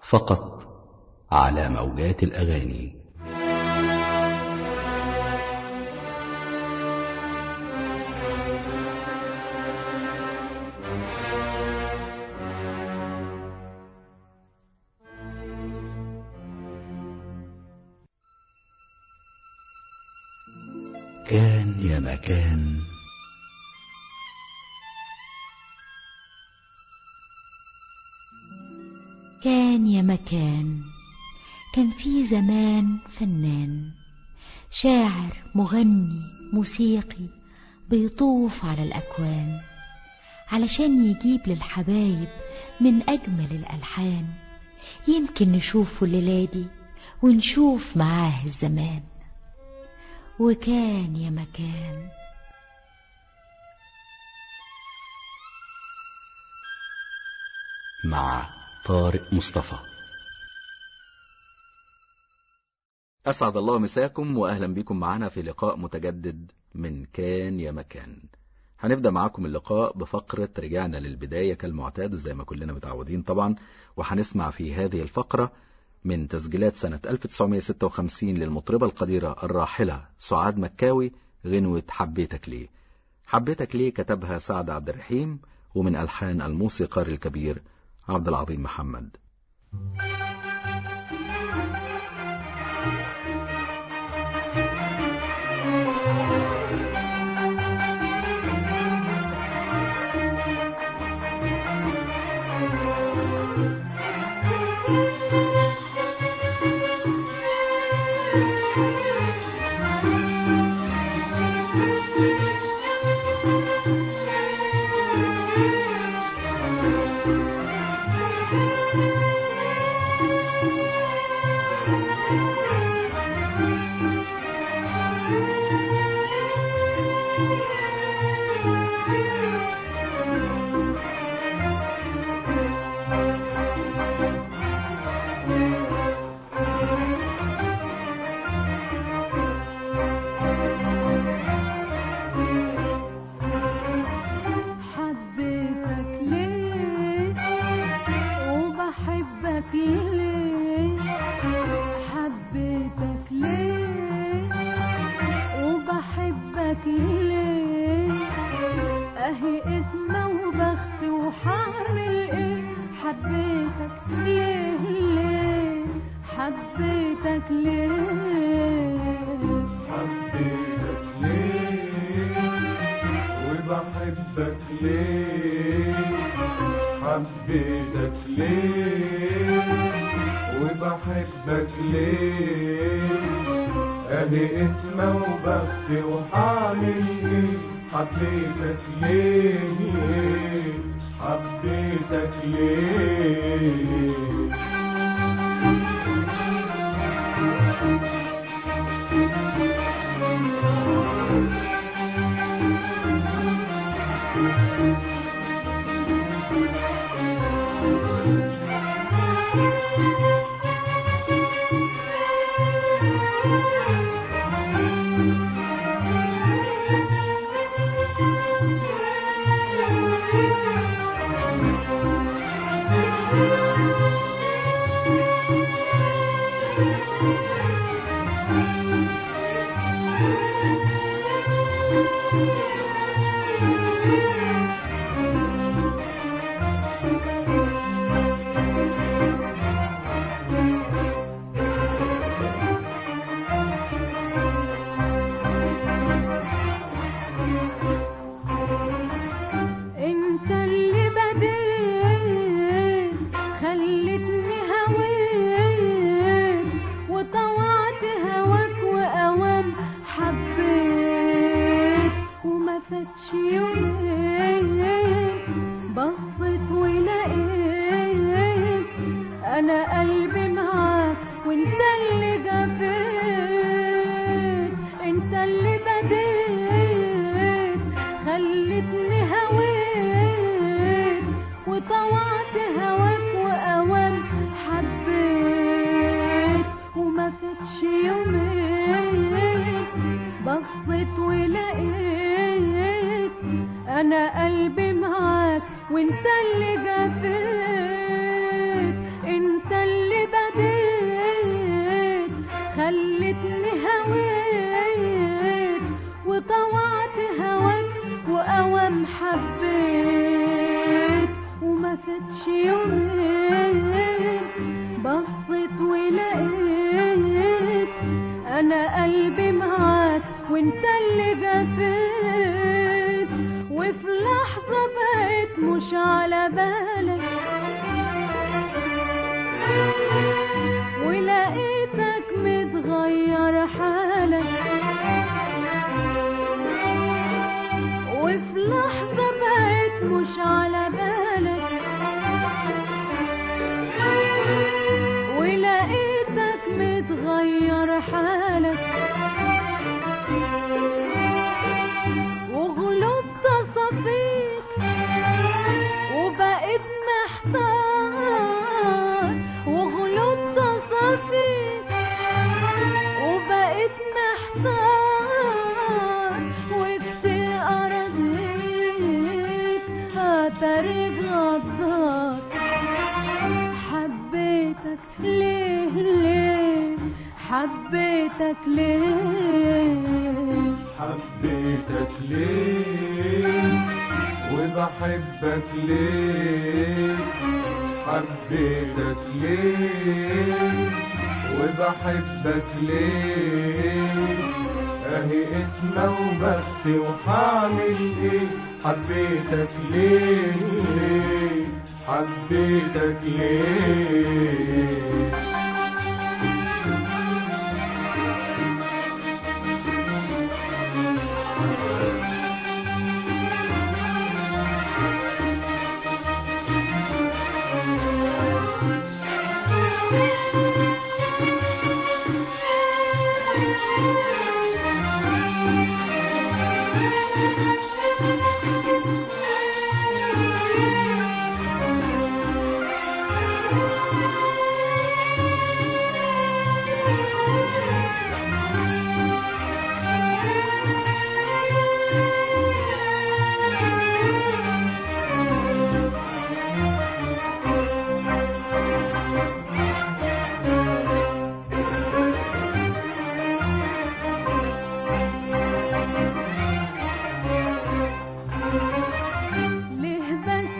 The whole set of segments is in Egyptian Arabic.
فقط على موجات الأغاني كان يا مكان كان يا مكان كان في زمان فنان شاعر مغني موسيقي بيطوف على الأكوان علشان يجيب للحبايب من أجمل الألحان يمكن نشوفه الليلة دي ونشوف معاه الزمان وكان يا مكان مع طارق مصطفى أسعد الله مساكم وأهلا بكم معنا في لقاء متجدد من كان يا مكان هنبدأ معاكم اللقاء بفقرة رجعنا للبداية كالمعتاد زي ما كلنا متعودين طبعا وهنسمع في هذه الفقرة من تسجيلات سنة 1956 للمطربة القديرة الراحلة سعاد مكاوي غنوة حبيتك ليه حبيتك ليه كتبها سعد عبد الرحيم ومن ألحان الموسيقار الكبير عبد العظيم محمد حبيتك ليه وبحبك ليه حبيتك ليه وبحبك ليه اهي اسمه وبخت وحعمل ايه حبيتك ليه ليه حبيتك ليه حبيتك ليه وبحبك ليه حبيتك ليه وبحبك ليه ادي اسمه وبختي وحامل ايه حبيتك ليه حبيتك ليه انت اللي بديت خلتني هويت وطوعت هواك واوام حبيت وما فاتش يومين بصيت ولقيت انا قلبي معاك وانت اللي جفيت انت اللي بديت خلتني هويت وطوعت هواك واوام حبيت وما فاتش يومين بصيت ولقيت انا قلبي معاك وانت اللي جفيت انت اللي حبيتك ليه حبيتك ليه وبحبك ليه حبيتك ليه وبحبك ليه اهي اسمه وبختي وحعمل ايه حبيتك ليه ليه حبيتك ليه ليه بس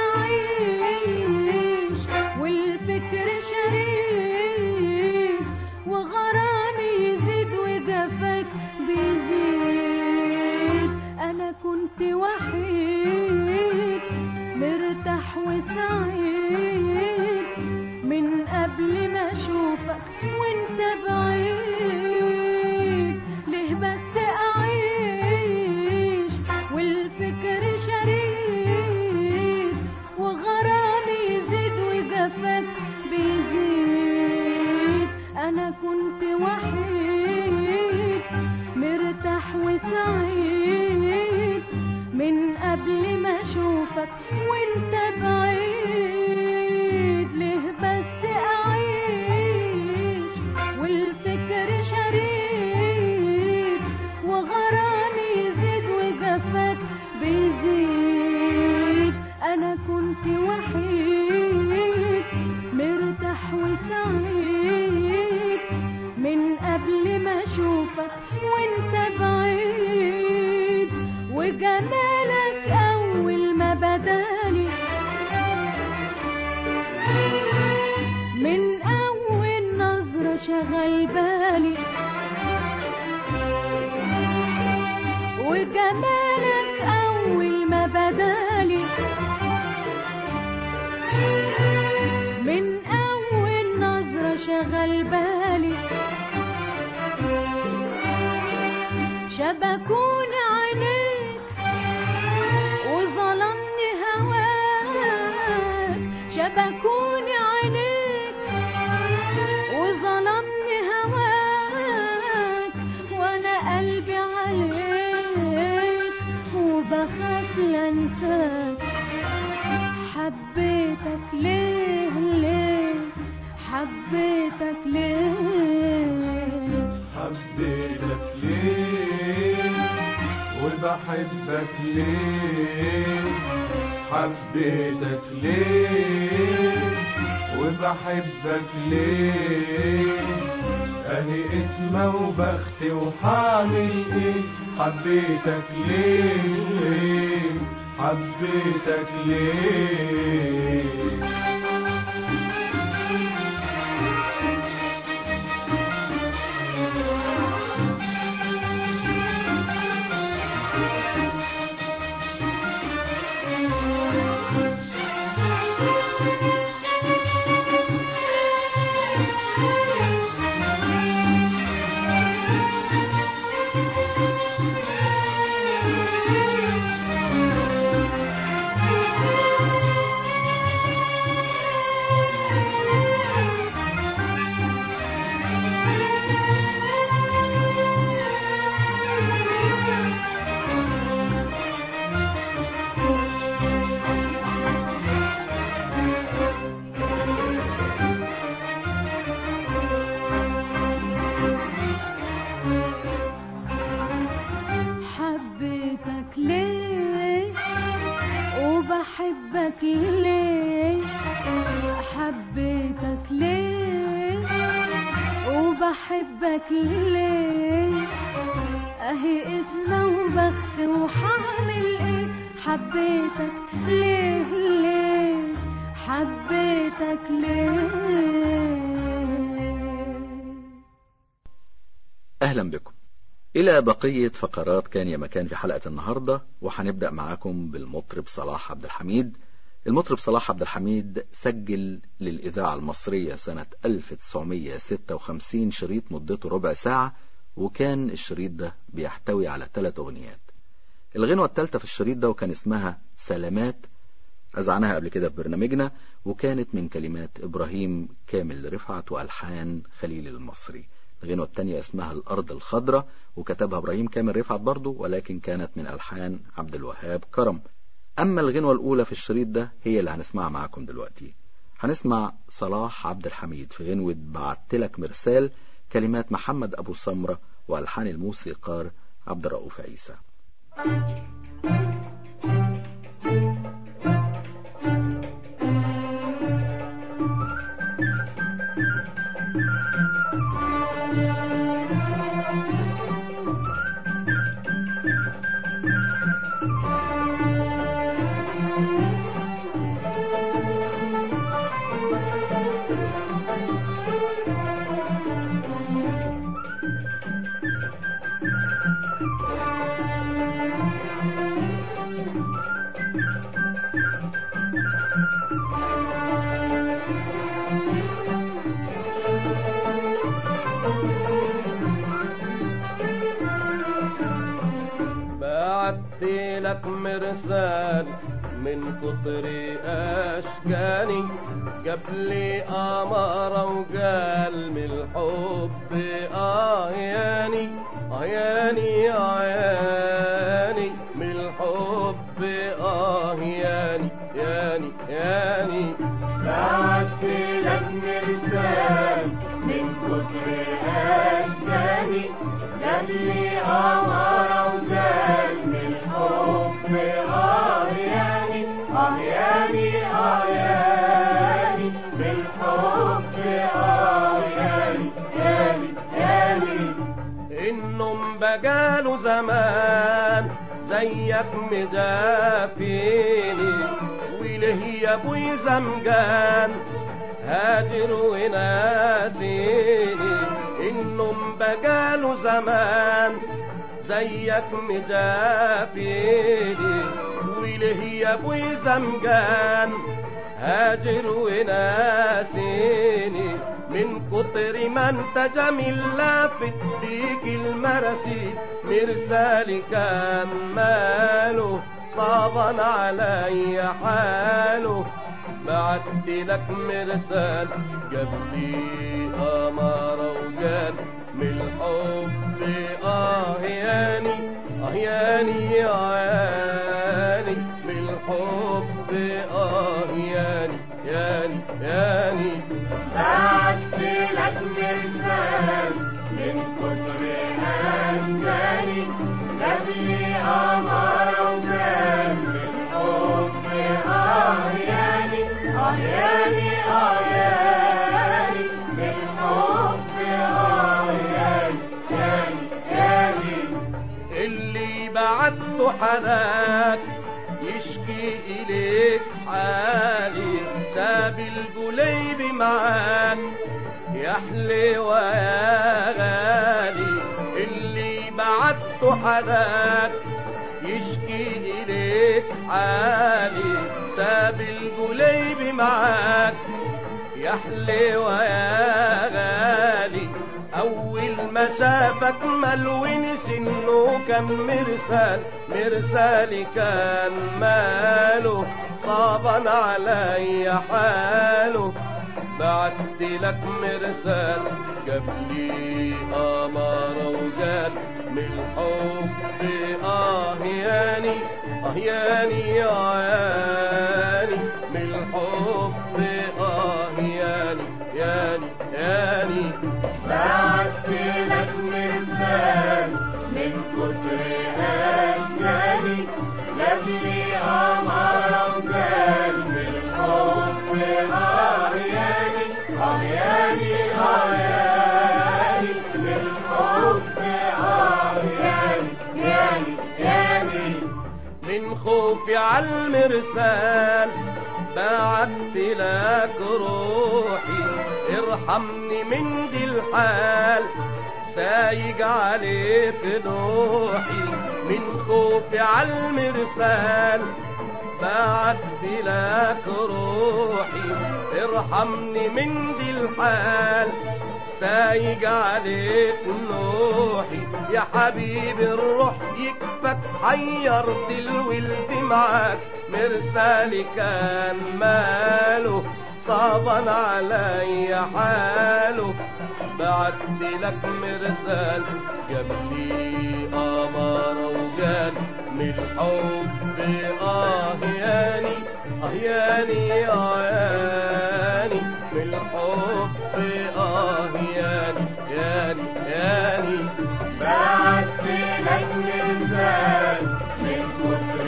أعيش والفكر شريك وغرامي يزيد وجفاك بيزيد أنا كنت وحيد مرتاح وسعيد من قبل ما أشوفك وانت بعيد ليه بس أعيش والفكر شريك وغرامي يزيد وجفاك بيزيد أنا كنت وحيد مرتاح وسعيد من قبل ما أشوفك وانت بعيد ليه بس أعيش والفكر شريك وغرامي يزيد وجفاك بيزيد أنا كنت وحيد مرتاح وسعيد من قبل ما أشوفك وانت بعيد وجمالك أول ما بدالي من أول نظرة شغل بالي وجمالك أول ما بدالي من أول نظرة شغل بالي شبكون عينيك وظلمني هواك شبكون عينيك وظلمني هواك وانا قلبي عليك وبخاف لانساك حبيتك ليه ليه حبيتك ليه حبيتك ليه وبحبك ليه حبيتك ليه وبحبك ليه اهي اسمه وبختي وحامل ايه حبيتك ليه حبيتك ليه حبيتك ليه اهي اسمه وبخت وحعمل ايه حبيتك ليه ليه حبيتك ليه أهلا بكم إلى بقية فقرات كان يا مكان في حلقة النهاردة وهنبدأ معاكم بالمطرب صلاح عبد الحميد المطرب صلاح عبد الحميد سجل للإذاعة المصرية سنة 1956 شريط مدته ربع ساعة وكان الشريط ده بيحتوي على ثلاث أغنيات الغنوة الثالثة في الشريط ده وكان اسمها سلامات أذعناها قبل كده في برنامجنا وكانت من كلمات إبراهيم كامل رفعت وألحان خليل المصري الغنوة التانية اسمها الأرض الخضراء وكتبها إبراهيم كامل رفعت برضه ولكن كانت من ألحان عبد الوهاب كرم أما الغنوة الأولى في الشريط ده هي اللي هنسمعها معاكم دلوقتي هنسمع صلاح عبد الحميد في غنوة بعتلك مرسال كلمات محمد أبو سمرة وألحان الموسيقار عبد الرؤوف عيسى بعت لك مرسال من كتر اشكاني جاب لي اماره وقال من الحب اهياني اهياني اهياني من الحب اهياني ياني ياني بعت لك مرسال من كتر أشكالي جاب لي أمارة وزال من الحب أهياني أهياني أهياني بالحب أهياني ياني ياني النوم بقاله زمان زيك مدافيني وله يا ابوي زمجان هاجر وناسيني النوم بقاله زمان زيك مدافيني وله يا ابوي زمجان هاجر وناسيني من كتر ما انت جميل لافت بيك المراسيل مرسالي كان ماله صعبا علي حاله بعت لك مرسال جاب لي أمارة وقال من الحب آهياني آهياني آهياني من الحب آهياني ياني ياني بعت لك مرسال من كتر أشكالي جاب لي أمارة وقال بالحب أهياني أهياني أهياني بالحب أهياني ياني ياني اللي بعته حناك يشكي إليك حالي ساب الجليب معاك يا حلوة يا غالي اللي بعته حناك يشكي إليك حالي ساب الجليب معاك يا حلوة يا غالي أول ما شافك ملون سنه كان مرسال مرسالي كان ماله صعبا علي حاله بعت لك مرسال جاب لي أمارة وقال من الحب آهياني آهياني آهياني من الحب آهياني ياني ياني بعت لك مرسال من كتر أشكالي جاب لي أمارة وقال بالحب أهياني أهياني أهياني بالحب عالمرسال بعت لك روحي ارحمني من دي الحال سايق عليك نوحي من خوفي عالمرسال بعت لك روحي ارحمني من دي الحال سايق عليك نوحي يا حبيبي الروح يكفك حيرت الولد معاك مرسالي كان ماله صعبا علي حاله بعت لك مرسال جاب لي قمر وقال من الحب اه ياني اه ياني اه ياني من الحب اه ياني ياني ياني بعت لك مرسال من كتر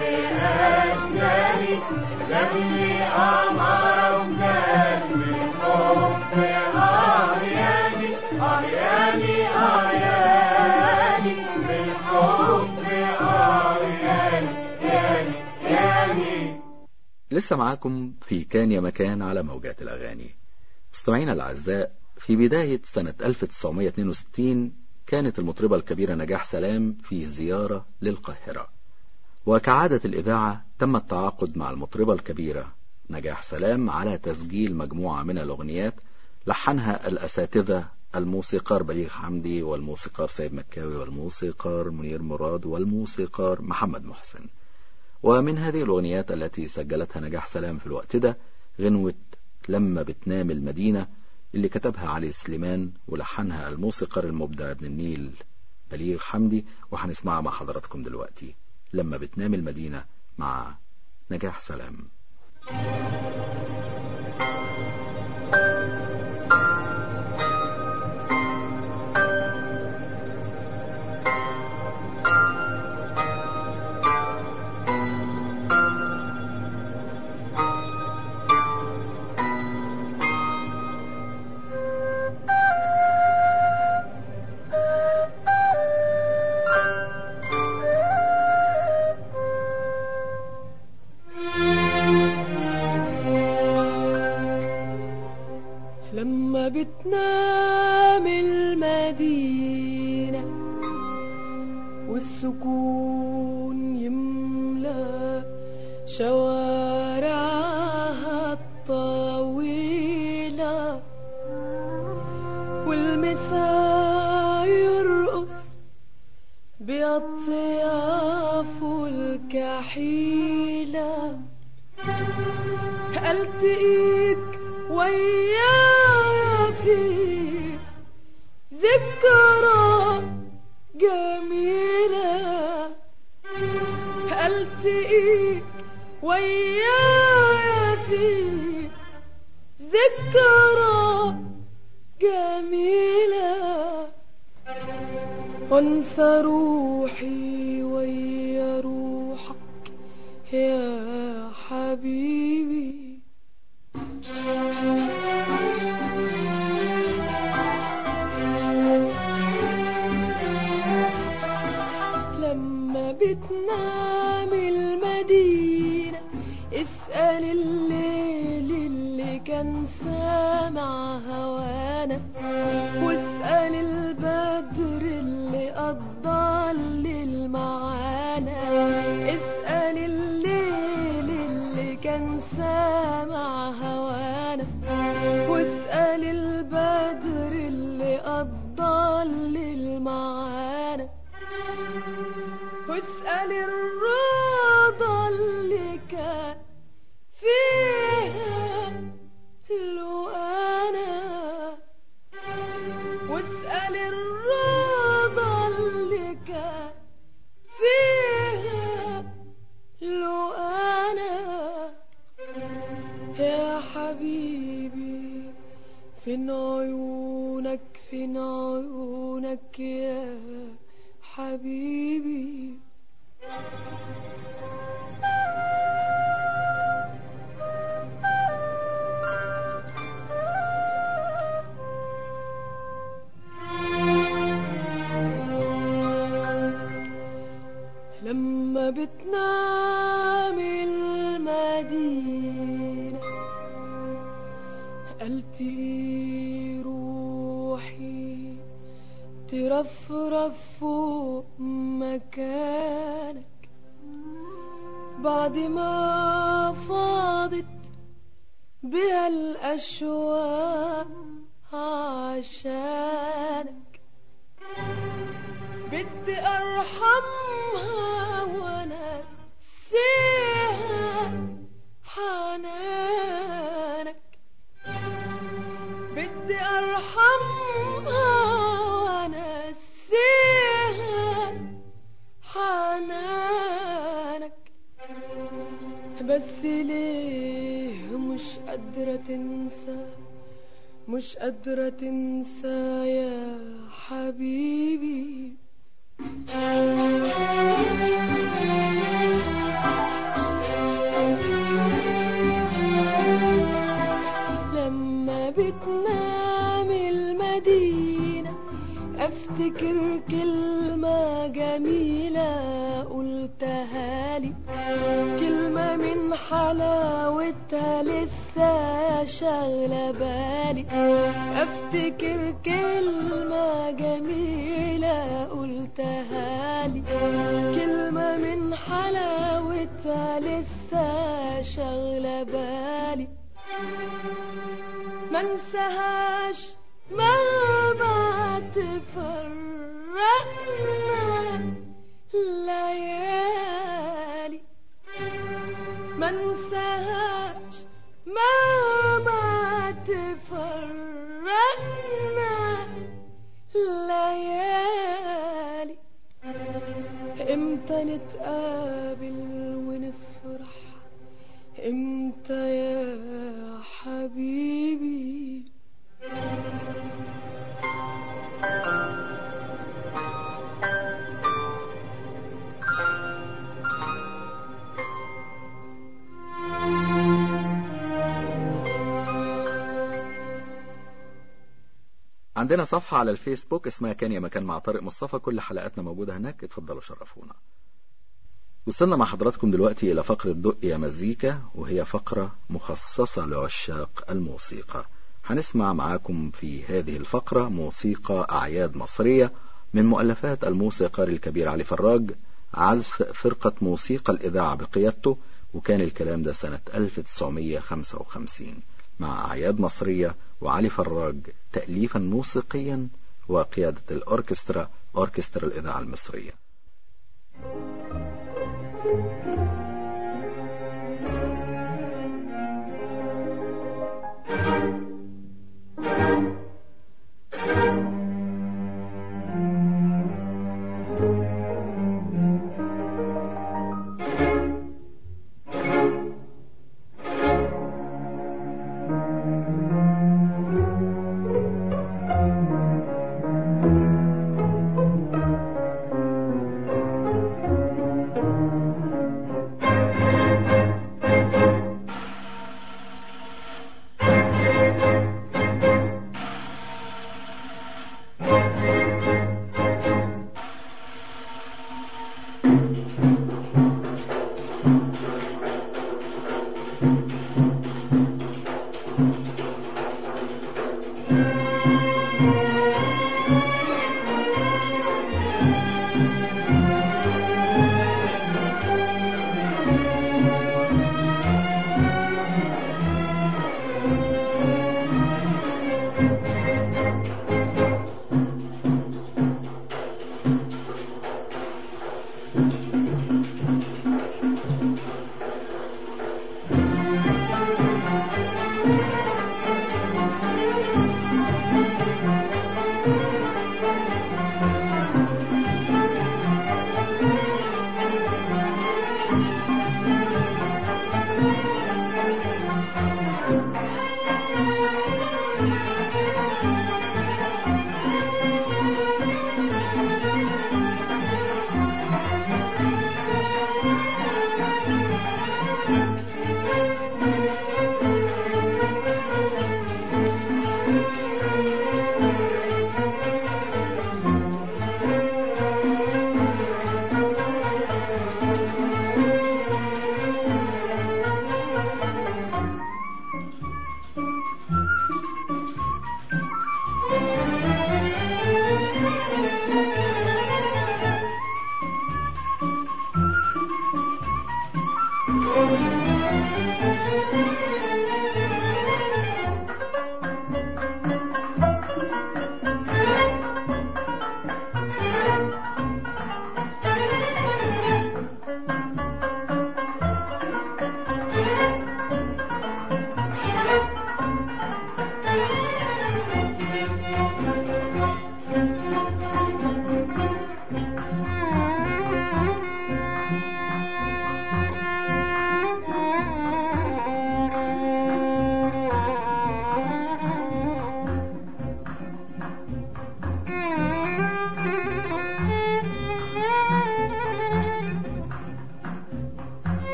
أشجاري جابلي قمر وقال من حب آه ياني آه ياني آه ياني من حب آه ياني ياني ياني لسه معاكم في كان يا مكان على موجات الأغاني مستمعينا الأعزاء في بداية سنة 1962 كانت المطربة الكبيرة نجاح سلام في زيارة للقاهرة وكعادة الإذاعة تم التعاقد مع المطربة الكبيرة نجاح سلام على تسجيل مجموعة من الأغنيات لحنها الأساتذة الموسيقار بليغ حمدي والموسيقار سيد مكاوي والموسيقار منير مراد والموسيقار محمد محسن ومن هذه الأغنيات التي سجلتها نجاح سلام في الوقت ده غنوة لما بتنام المدينة اللي كتبها علي سليمان ولحنها الموسيقار المبدع ابن النيل بليغ حمدي وهنسمعها مع حضراتكم دلوقتي لما بتنام المدينة مع نجاح سلام لما بتنام المدينة والسكون يملى شوارعها الطويلة والمساء يرقص بأطيافه الكحيلة ألتقيك ويايا في ذكرى جميلة ألتقيك ويايا في ذكرى جميلة وانسى روحي ويا روحك يا حبيبي لما بتنام المدينة اسأل الليل اللي كان سامع هوانا واسأل البدر اللي قضى الليل معانا اسأل الليل اللي كان سامع هوانا واسأل البدر اللي قضى الليل معانا واسأل الرضا اللي كان فيها لو أنا واسأل الرضا اللي كان فيها لو أنا يا حبيبي فين عيونك فين عيونك يا حبيبي لما بتنام ترفرف فوق مكانك بعد ما فاضت بها الأشواق عشانك بدي أرحمها وأنا سيها حنانك بدي أرحمها وأنا سيها حنانك بس ليه مش قادرة تنسى مش قادرة تنسى يا حبيبي لما بتنام المدينة افتكر كلمة جميلة قلتها لي كلمة من حلاوتها لسه شاغلة بالي افتكر كلمة جميلة قلتها لي كلمة من حلاوتها لسه شاغلة بالي ما انساهاش مهما تفرقنا ليالي ما انساهاش مهما تفرقنا ليالي امتى نتقابل ونفرح امتى يا حبيبي عندنا صفحة على الفيسبوك اسمها كان يا مكان مع طارق مصطفى كل حلقاتنا موجودة هناك اتفضلوا شرفونا وصلنا مع حضراتكم دلوقتي إلى فقرة دق يا مزيكا وهي فقرة مخصصة لعشاق الموسيقى هنسمع معاكم في هذه الفقرة موسيقى أعياد مصرية من مؤلفات الموسيقار الكبير علي فراج عزف فرقة موسيقى الإذاعة بقيادته وكان الكلام ده سنة 1955 مع أعياد مصرية وعلي فراج تأليفا موسيقيا وقيادة الأوركسترا أوركسترا الإذاعة المصرية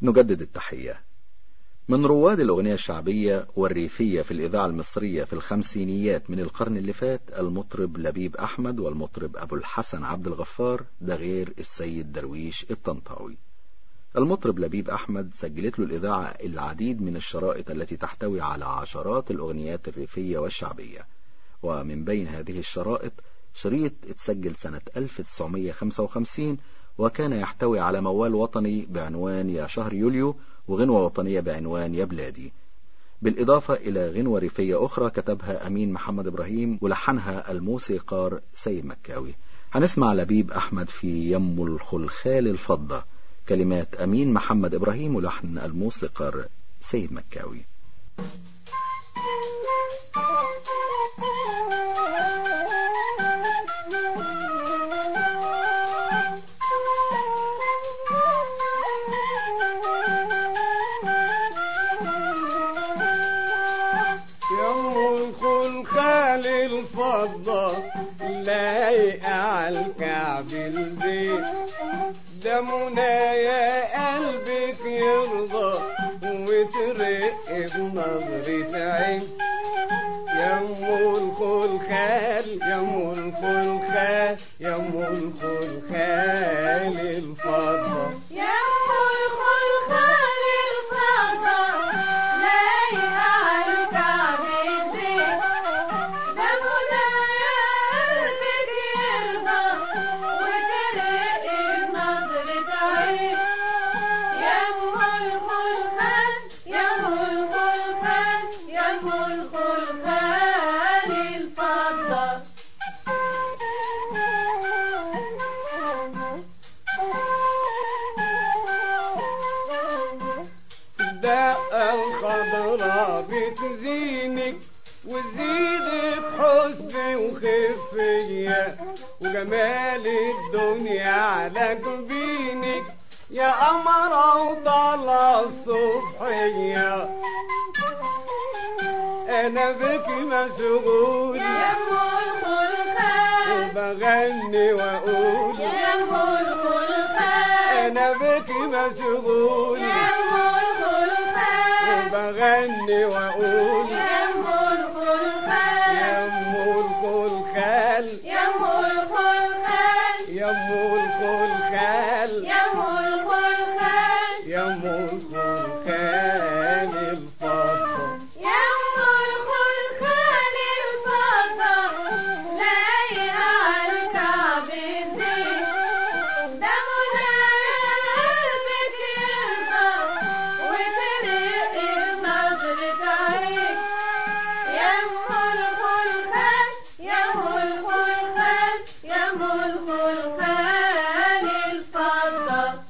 نجدد التحية من رواد الأغنية الشعبية والريفية في الإذاعة المصرية في الخمسينيات من القرن اللي فات المطرب لبيب أحمد والمطرب أبو الحسن عبد الغفار ده غير السيد درويش الطنطاوي المطرب لبيب أحمد سجلت له الإذاعة العديد من الشرائط التي تحتوي على عشرات الأغنيات الريفية والشعبية ومن بين هذه الشرائط شريط اتسجل سنة 1955 وكان يحتوي على موال وطني بعنوان يا شهر يوليو وغنوة وطنية بعنوان يا بلادي بالإضافة إلى غنوة ريفية أخرى كتبها أمين محمد إبراهيم ولحنها الموسيقار سيد مكاوي هنسمع لبيب أحمد في يم الخلخال الفضة كلمات أمين محمد إبراهيم ولحن الموسيقار سيد مكاوي يوم الخلخال الفضة لايقة على الكعب البيت دمنا يا قلبك يرضى وترق بنظرة عين يم الخلخال يم الخلخال يم الخلخال الفضة يم الخلخال الفضة لايقة على الكعب الزيت دمنا يا قلبك يرضى وترق بنظرة عين يم الخلخال يم الخلخال يم الخلخال الفضة الدقة الخضراء بتزينك وتزيدك حسن وخفية وجمال الدنيا على جبينك يا قمرة وطالعة الصبحية أنا بك مشغول يم الخلخال وبغني وأقول يم الخلخال أنا بك مشغول يم الخلخال وبغني وأقول يم الخلخال يم الخلخال يم الخلخال يم الخلخال يم الخلخال يم الخلخال الفضة يم الخلخال الفضة لايقة على الكعب الزيت دمنا قلبك يرضى وترق بنظرة عين يم الخلخال يم الخلخال يم الخلخال الفضة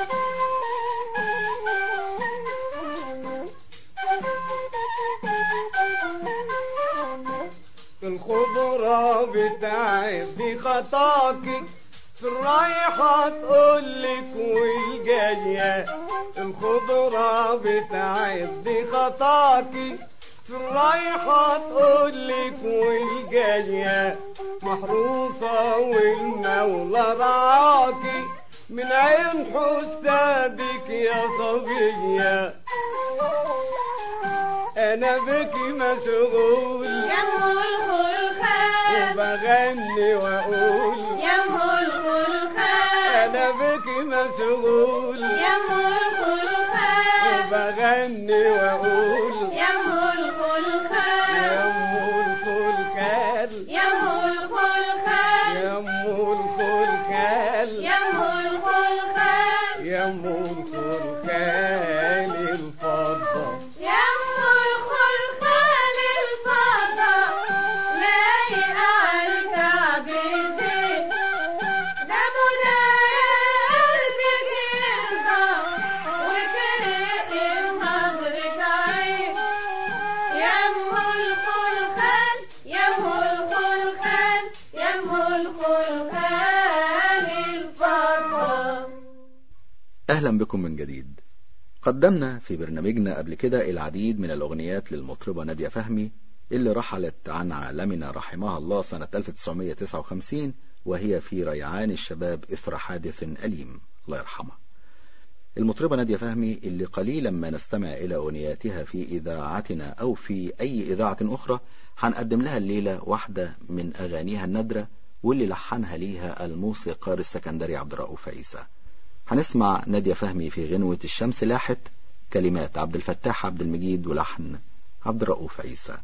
الخضرة بتاعتي خطاكي في الرايحة تقولك والجاية الخضرة بتاعتي خطاكي في الرايحة تقولك والجاية محروسة والمولى رعاكي من عين حسادك يا صبية أنا بك مشغول يم الخلخال وبغني وأقول يم الخلخال أنا بك مشغول يم الخلخال وبغني وأقول يم الخلخال يم الخلخال يم الخلخال يم الخلخال يم الخلخال يم الخلخال الفضة يم الخلخال الفضة لايقة على الكعب الزيت دمنا قلبك يرضى وترق بنظرة عين يم الخلخال يم الخلخال يم الخلخال الفضة أهلا بكم من جديد قدمنا في برنامجنا قبل كده العديد من الأغنيات للمطربة نادية فهمي اللي رحلت عن عالمنا رحمها الله سنة 1959 وهي في ريعان الشباب إثر حادث أليم الله يرحمها المطربة نادية فهمي اللي قليلا ما نستمع إلى أغنياتها في إذاعتنا أو في أي إذاعة أخرى هنقدم لها الليلة واحدة من أغانيها النادرة واللي لحنها ليها الموسيقار السكندري عبد الرؤوف عيسى هنسمع نادية فهمي في غنوة الشمس لاحت كلمات عبد الفتاح عبد المجيد ولحن عبد الرؤوف عيسى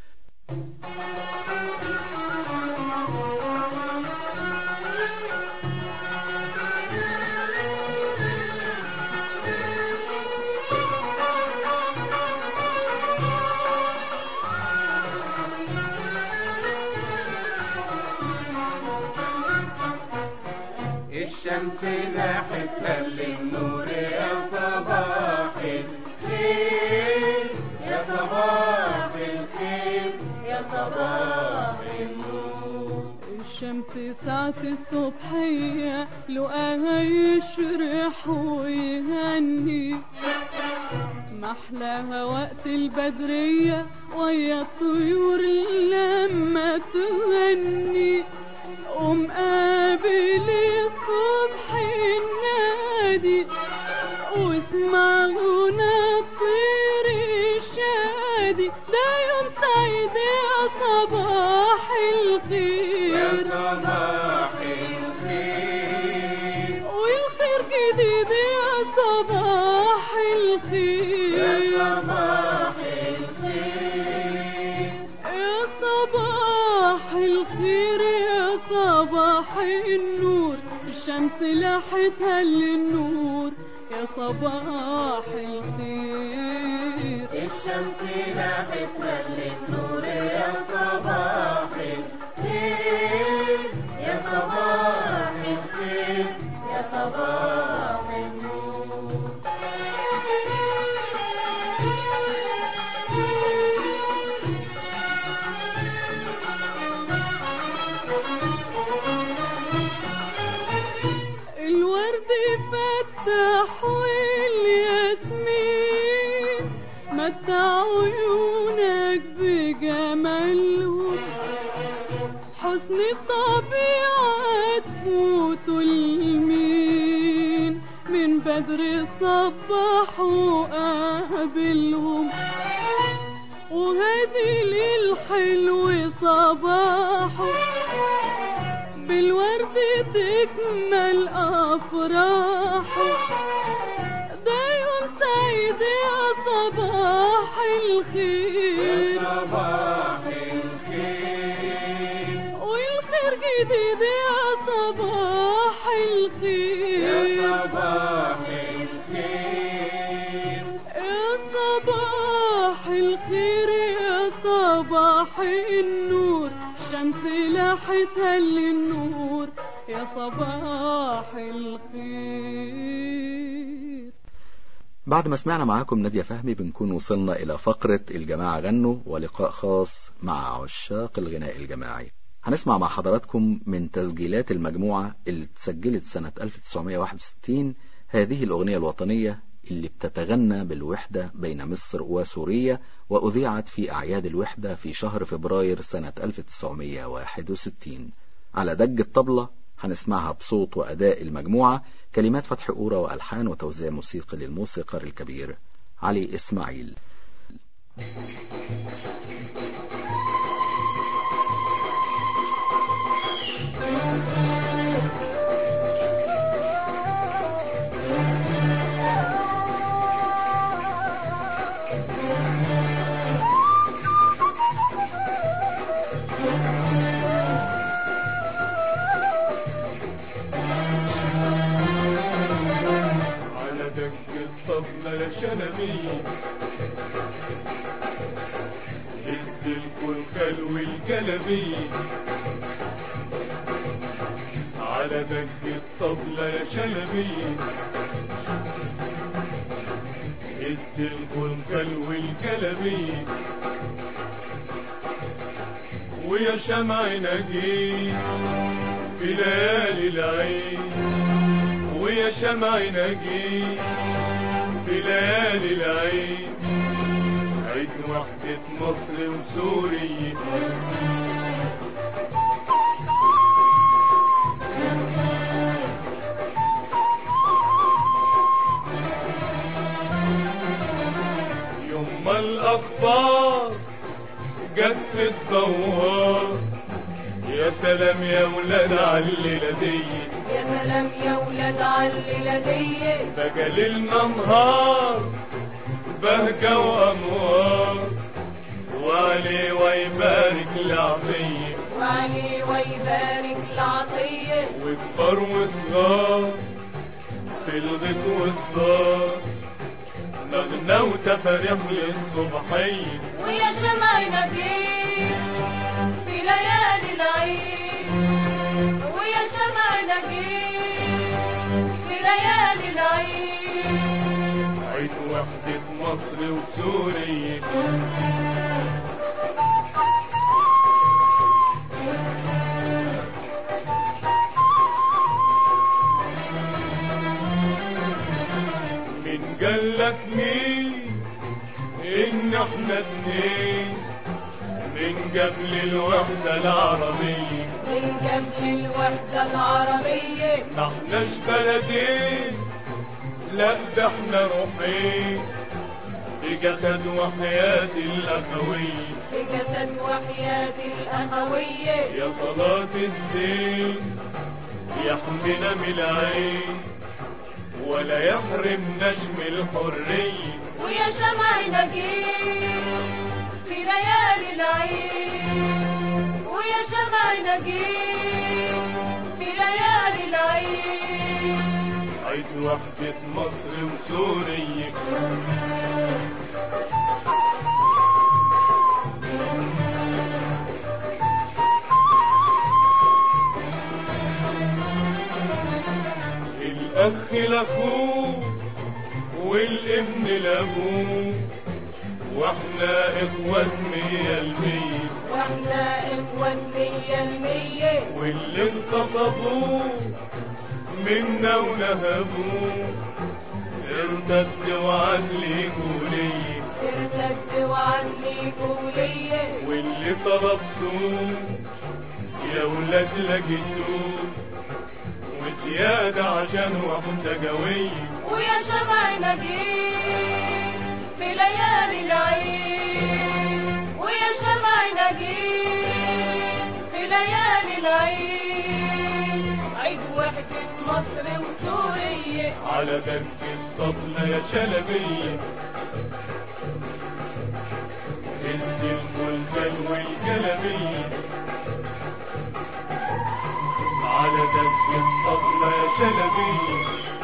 الشمس لاحت هل النور يا صباح الخير يا صباح الخير يا صباح النور الشمس ساعة الصبحية لقاها يشرح ويهني محلاها وقت البدرية ويا الطيور لما تغني قوم قابل الصبح النادي واسمع غنى الطير الشادي ده يوم سعيد يا صباح يا الخير صباح الخير والخير جديد يا صباح يا الخير صباح الخير يا صباح الخير يا صباح النور الشمس لاحتها للنور يا صباح الخير الشمس لاحت هل النور يا صباح الخير يا صباح الخير يا صباح النور الورد فتح والياسمين متع عيونك بجمالهم حسن الطبيعة تفوت المين من بدر صبح وقابلهم وهادي للحلو صباحه بالورد تكمل أفراحه ده يوم سعيد يا صباح يا الخير صباح الخير والخير جديد يا صباح يا الخير صباح الخير يا صباح الخير يا صباح النور الشمس لاحتها للنور يا صباح الخير بعد ما سمعنا معاكم نادية فهمي بنكون وصلنا إلى فقرة الجماعة غنوا ولقاء خاص مع عشاق الغناء الجماعي هنسمع مع حضراتكم من تسجيلات المجموعة اللي اتسجلت سنة 1961 هذه الأغنية الوطنية اللي بتتغنى بالوحدة بين مصر وسوريا وأذيعت في أعياد الوحدة في شهر فبراير سنة 1961 على دج الطبلة هنسمعها بصوت وأداء المجموعة كلمات فتح أورا وألحان وتوزيع موسيقي للموسيقار الكبير علي إسماعيل على دق الطبلة يا شنبي هز الكلكل والجلبي على دق الطبلة يا شنبي هز الكلكل والجلبي ويا شمع نجيب في ليالي العيد ويا شمع نجيب في ليالي العيد عيد وحدة مصر وسوريا الليلة دي يا سلام يا ولاد علي لدي بقى ليلنا نهار بهجة وأنوار وعلي ويبارك العطية وعلي ويبارك العطية وكبار وصغار في الغيط والدار نغنى وتفرح للصبحية ويا شمع نجيب في ليالي العيد ويا شمع نجيب في ليالي العيد عيد وحدة مصر وسوريا من قالك مين ان احنا اتنين من قبل الوحدة العربية من قبل الوحدة العربية ما احناش بلدين لا ده احنا روحين بجسد وحياة الأخوية بجسد وحياة الأخوية يا صلاة الزين يحمينا من العين ولا يحرم نجم الحرية ويا شمع نجيب في ليالي العيد ويا شمع نجيب في ليالي العيد عيد وحدة مصر وسوريا الأخ لأخوه والابن لأبوه واحنا إخوات مية المية واحنا إخوة مية المية واللي اغتصبوه منا ونهبوه ارتد وعدلي كولية ارتد وعدلي كولية واللي طلبتوه يا ولاد لقيتوه وزيادة عشان واحدة قوية ويا شمع نجيب في ليالي العيد ويا شمع نجيب في ليالي العيد عيد وحدة مصر وسوريا على دك الطبلة يا شلبية هز الفلفل والجلبية على دك الطبلة يا شلبية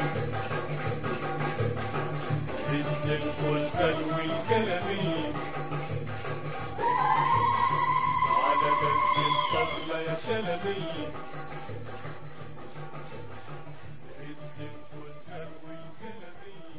هز الفلفل والجلبية على دك الطبلة يا شلبية هز الفلفل والجلبية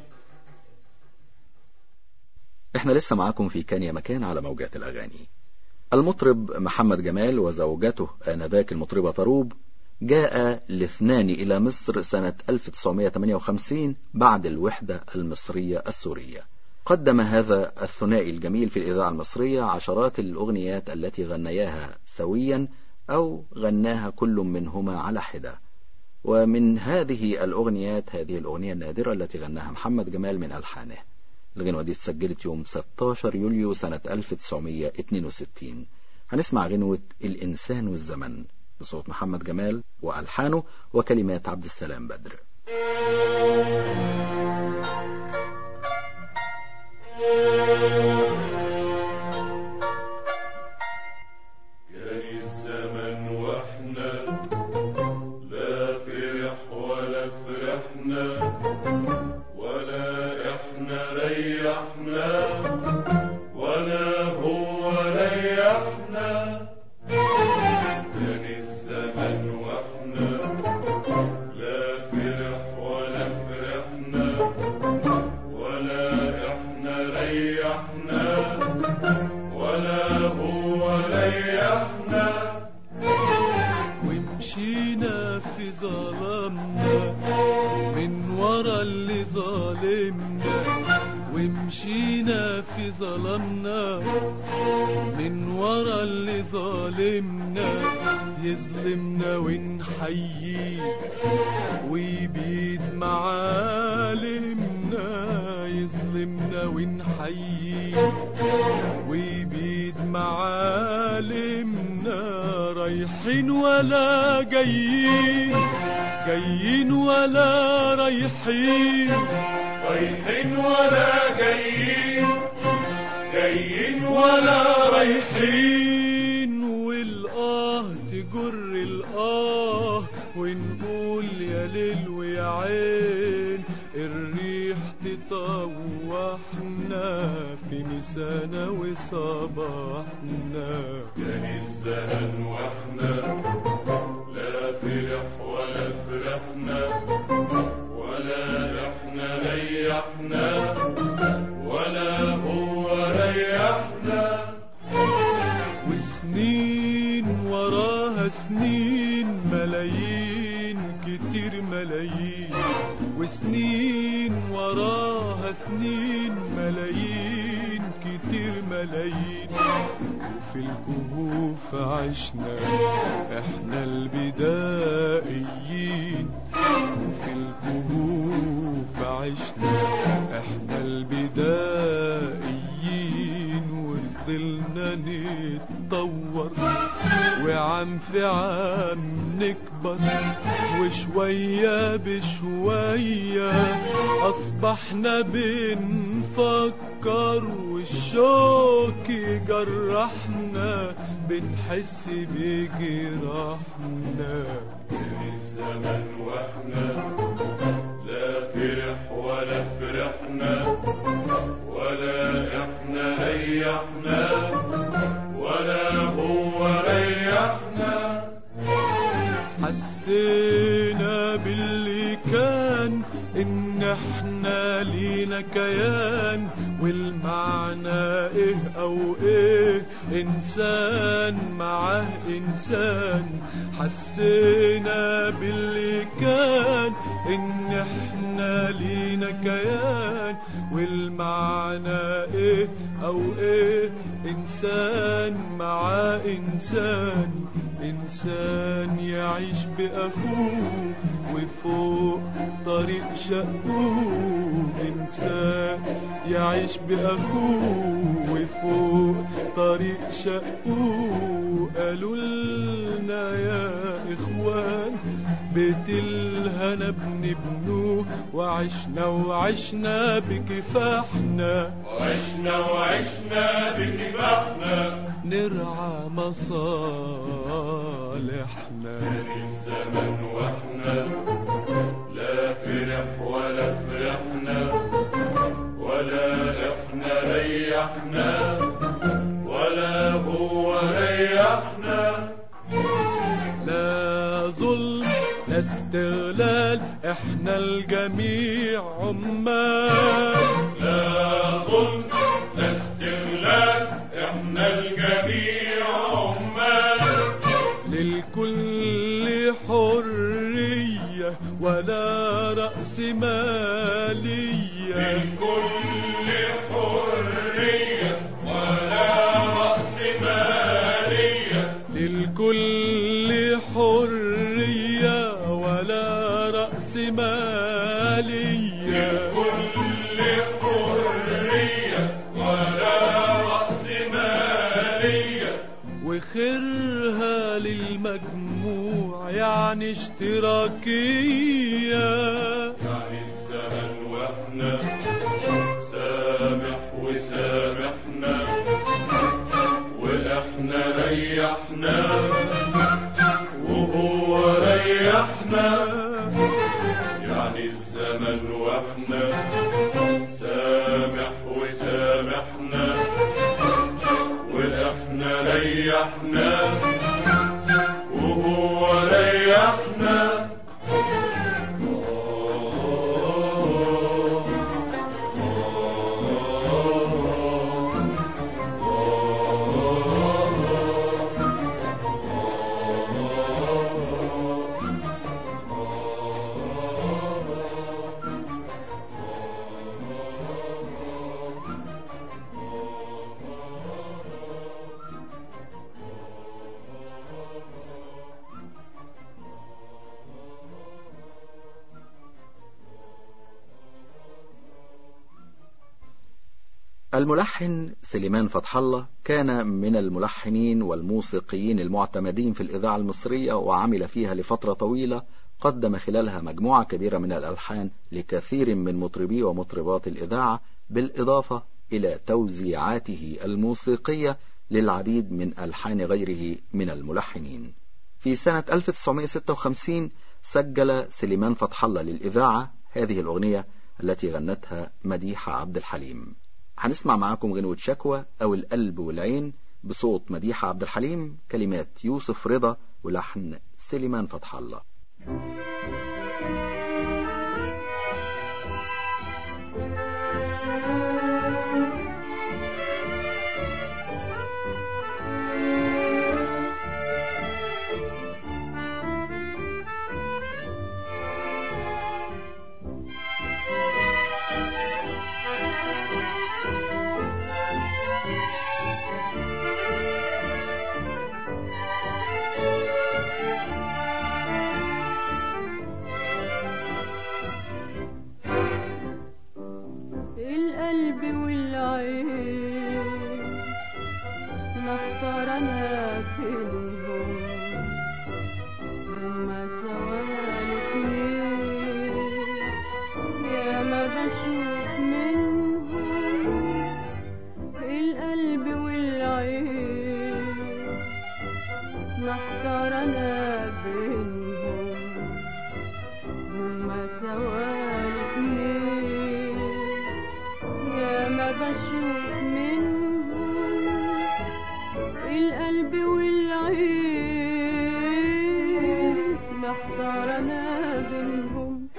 احنا لسه معاكم في كان يا مكان على موجات الأغاني المطرب محمد جمال وزوجته آنذاك المطربة طروب جاء الاثنان إلى مصر سنة 1958 بعد الوحدة المصرية السورية قدم هذا الثنائي الجميل في الإذاعة المصرية عشرات الأغنيات التي غنياها سويا أو غناها كل منهما على حدة ومن هذه الأغنيات هذه الأغنية النادرة التي غناها محمد جمال من ألحانه الغنوة دي اتسجلت يوم 16 يوليو سنة 1962 هنسمع غنوة الإنسان والزمن بصوت محمد جمال وألحانه وكلمات عبد السلام بدر جاري الزمن واحنا لا فرح ولا فرحنا ولا احنا ريحنا ولا هو ريحنا جاري الزمن واحنا لا فرح ولا فرحنا ولا احنا ريحنا ولا هو ريحنا ومشينا في ظلامنا من ورا اللي ظالمنا ومشينا في ظلامنا من ورا اللي ظالمنا يظلمنا ونحييه ويبيد معالمنا يظلمنا ونحييه ويبيد معالمنا رايحين ولا جايين جايين ولا رايحين رايحين ولا جايين جايين ولا رايحين والآه تجر الآه ونقول يا ليل ويا عين الريح تطوحنا في مسانا وصباحنا كان الزمن واحنا لا فرح ولا فرحنا ولا احنا ريحنا ولا هو ريحنا وسنين وراها سنين ملايين كتير ملايين وسنين وراها سنين ملايين كتير ملايين وفي الكهوف عشنا احنا البدائيين وفي الكهوف عشنا احنا البدائيين وفضلنا نتطور وعم في عم نكبر وشوية بشوية أصبحنا بنفكر والشوك يجرحنا بنحس بجراحنا كان الزمن واحنا لا فرح ولا فرحنا ولا احنا ريحنا ولا هو ريحنا حسينا باللي كان ان احنا لينا كيان والمعنى ايه او ايه انسان معاه انسان حسينا باللي كان ان احنا لينا كيان والمعنى ايه او ايه انسان معاه انسان إنسان يعيش بأخوه وفوق طريق شقوه إنسان يعيش بأخوه وفوق طريق شقوه قالوا لنا يا إخوان بيت الهنا بنبنوه وعشنا وعشنا بكفاحنا وعشنا وعشنا بكفاحنا نرعى مصالحنا كان الزمن واحنا لا فرح ولا فرحنا ولا احنا ريحنا ولا هو ريحنا لا ظلم لا استغلال احنا الجميع عمال لا ظلم لا استغلال احنا الجميع عمال للكل حرية ولا رأس مالية للكل حرية ولا رأس مالية للكل حرية ولا رأس مالية للكل حرية ولا رأس مالية وخيرها للمجموع يعني اشتراكية يعني الزمن واحنا سامح وسامحنا واحنا ريحنا وهو ريحنا يعني الزمن واحنا سامح وسامحنا واحنا ريحنا وهو ريحنا الملحن سليمان فتح الله كان من الملحنين والموسيقيين المعتمدين في الإذاعة المصرية وعمل فيها لفترة طويلة قدم خلالها مجموعة كبيرة من الألحان لكثير من مطربي ومطربات الإذاعة بالإضافة إلى توزيعاته الموسيقية للعديد من ألحان غيره من الملحنين في سنة 1956 سجل سليمان فتح الله للإذاعة هذه الأغنية التي غنتها مديحة عبد الحليم هنسمع معاكم غنوة شكوى أو القلب والعين بصوت مديحة عبد الحليم كلمات يوسف رضا ولحن سليمان فتح الله القلب والعين محتار انا بينهم هما سوا الاتنين يا ما بشوف منهم القلب والعين محتار انا بينهم هما سوا الاتنين يا ما بشوف منهم القلب والعين محتار انا بينهم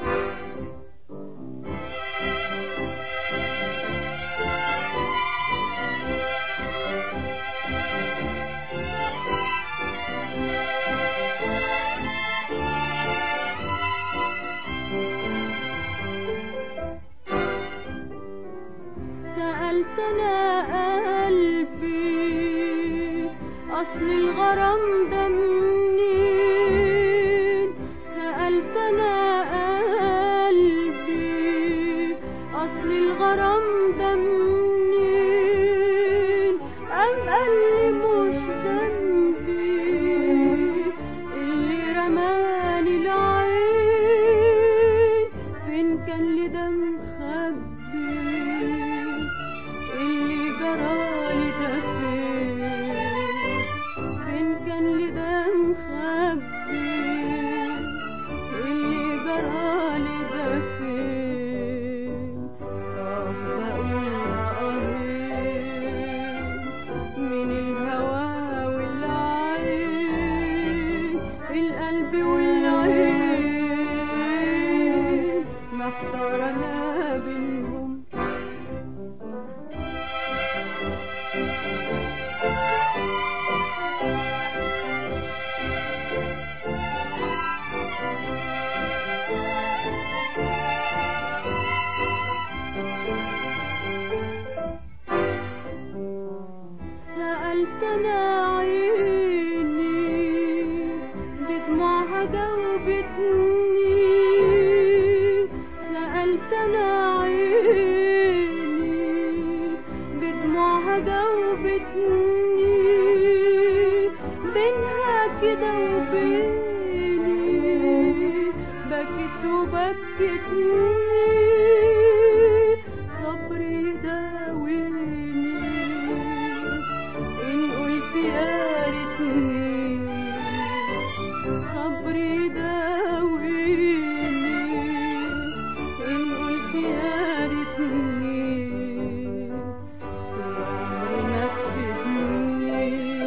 سألت أنا قلبي أصل الغرام ده منين سألت أنا قلبي أصل الغرام ده منين أم قال لي مش ذنبي اللي رماني العين فين كان لي ده مخبي اللي جرالي ده فين فين كان لي ده مخبي اللي جرالي ده فين اه بقول قهرين من الهوى والعين القلب والعين محتار انا بينهم سألت أنا عيني بدموعها جاوبتني سألت أنا عيني بدموعها جاوبتني بينها كده وبيني بكت وبكتني صبري داويني إن قلت يا ريتني صبري داويني إن قلت يا ريتني طول عمري نفذني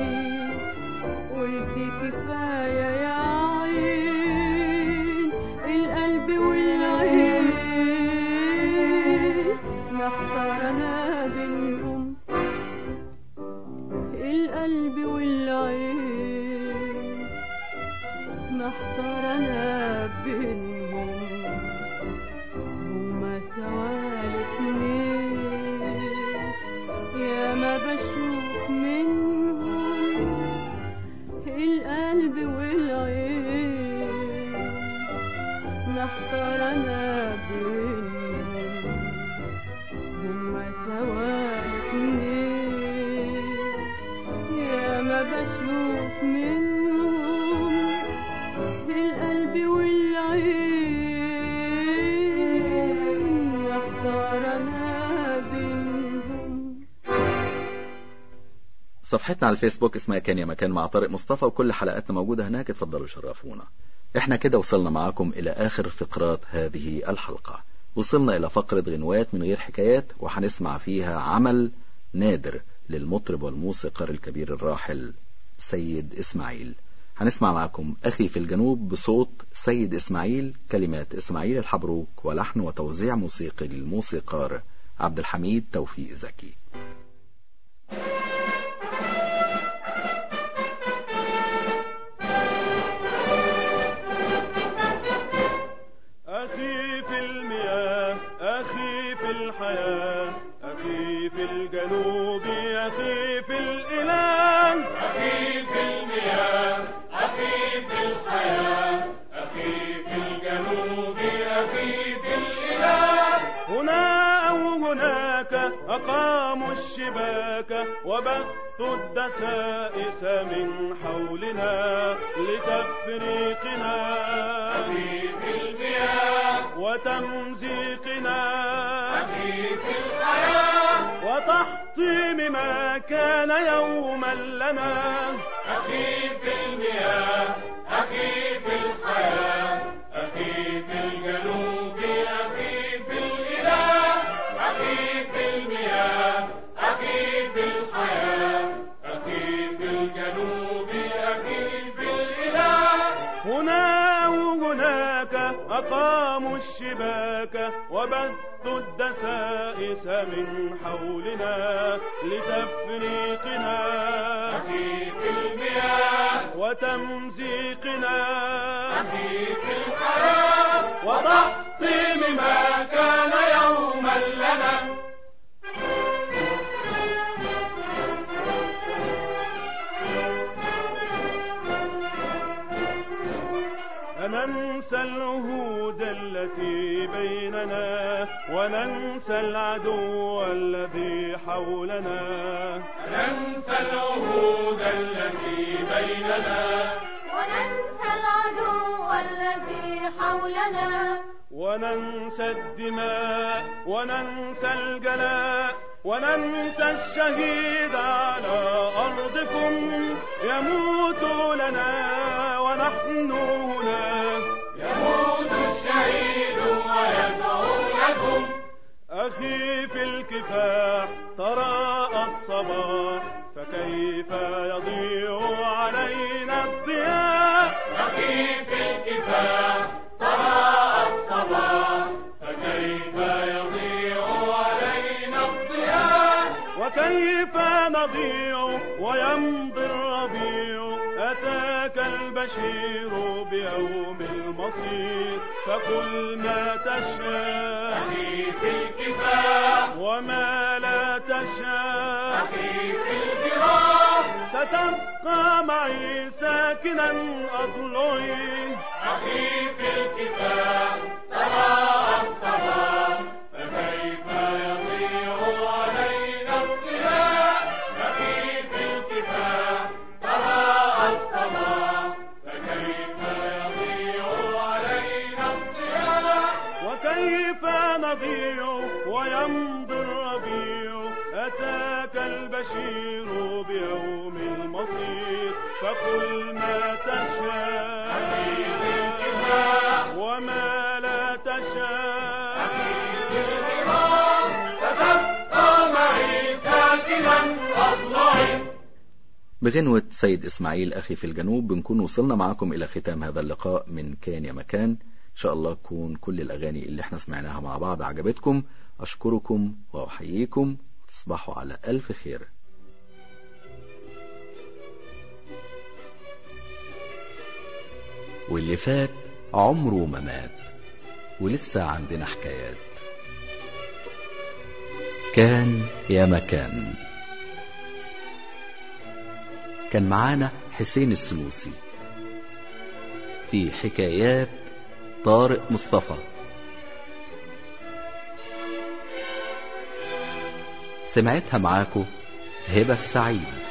قلت كفاية يا عين القلب والعين محتار أنا بينهم القلب والعين محتار انا بينهم هما سوا الاتنين يا ما بشوف منهم القلب والعين محتار انا بينهم هما سوا الاتنين صفحتنا على الفيسبوك اسمها كان يا مكان مع طارق مصطفى وكل حلقاتنا موجودة هناك اتفضلوا شرفونا احنا كده وصلنا معاكم الى اخر فقرات هذه الحلقة وصلنا الى فقرة غنوات من غير حكايات وهنسمع فيها عمل نادر للمطرب والموسيقار الكبير الراحل سيد اسماعيل هنسمع معكم اخي في الجنوب بصوت سيد اسماعيل كلمات اسماعيل الحبروك ولحن وتوزيع موسيقي للموسيقار عبد الحميد توفيق زكي أخي في المياه أخي في الحياة أخي في الجنوب أخي في الإله أخي في المياه أخي في الحياة أخي في الجنوب أخي في الإله هنا أو هناك أقاموا الشباك وبثوا الدسائس من حولنا لتفريقنا أخي في المياه وتمزيقنا أخي في الحياة وتحطيم ما كان يوما لنا أخي في المياه أخي في الحياة أخي في الجنوب أخي في الإله أخي في المياه أخي في الحياة أخي في الجنوب أخي في الإله هنا وهناك أقاموا الشباك وبثوا الدسائس من حولنا لتفريقنا أخي في المياه وتمزيقنا أخي في الحياة وتحطيم ما كان يوما لنا أننسى العهود التي بيننا وننسى العدو الذي حولنا ننسى العهود التي بيننا وننسى العدو الذي حولنا وننسى الدماء وننسى الجلاء وننسى الشهيد على أرضكم يموت لنا ونحن هنا يموت الشهيد ويدعو لكم أخي في الكفاح تراءى الصباح فكيف يضيع علينا الضياء أخي في الكفاح تراءى الصباح فكيف يضيع علينا الضياء وكيف نضيع ويمضي الربيع أتاك البشير بيوم المصير فقل ما تشاء أخي في الكفاح وما لا تشاء أخي في الفراق ستبقى معي ساكنا أضلعي أخي في الكفاح تراءى الصباح فكيف يضيع علينا الضياء أخي في الكفاح تراءى الصباح فكيف يضيع علينا الضياء وكيف نضيع ويمضي الربيع أتاك البشير بيوم المصير فقل ما تشاء وما لا تشاء ستبقى معي ساكنا أضلعي بغنوة سيد إسماعيل أخي في الجنوب بنكون وصلنا معكم إلى ختام هذا اللقاء من كان يا مكان إن شاء الله تكون كل الأغاني اللي احنا سمعناها مع بعض عجبتكم أشكركم وأحييكم تصبحوا على ألف خير واللي فات عمره ما مات ولسه عندنا حكايات كان يا مكان كان معانا حسين السلوسي في حكايات طارق مصطفى سمعتها معاكو هبة السعيد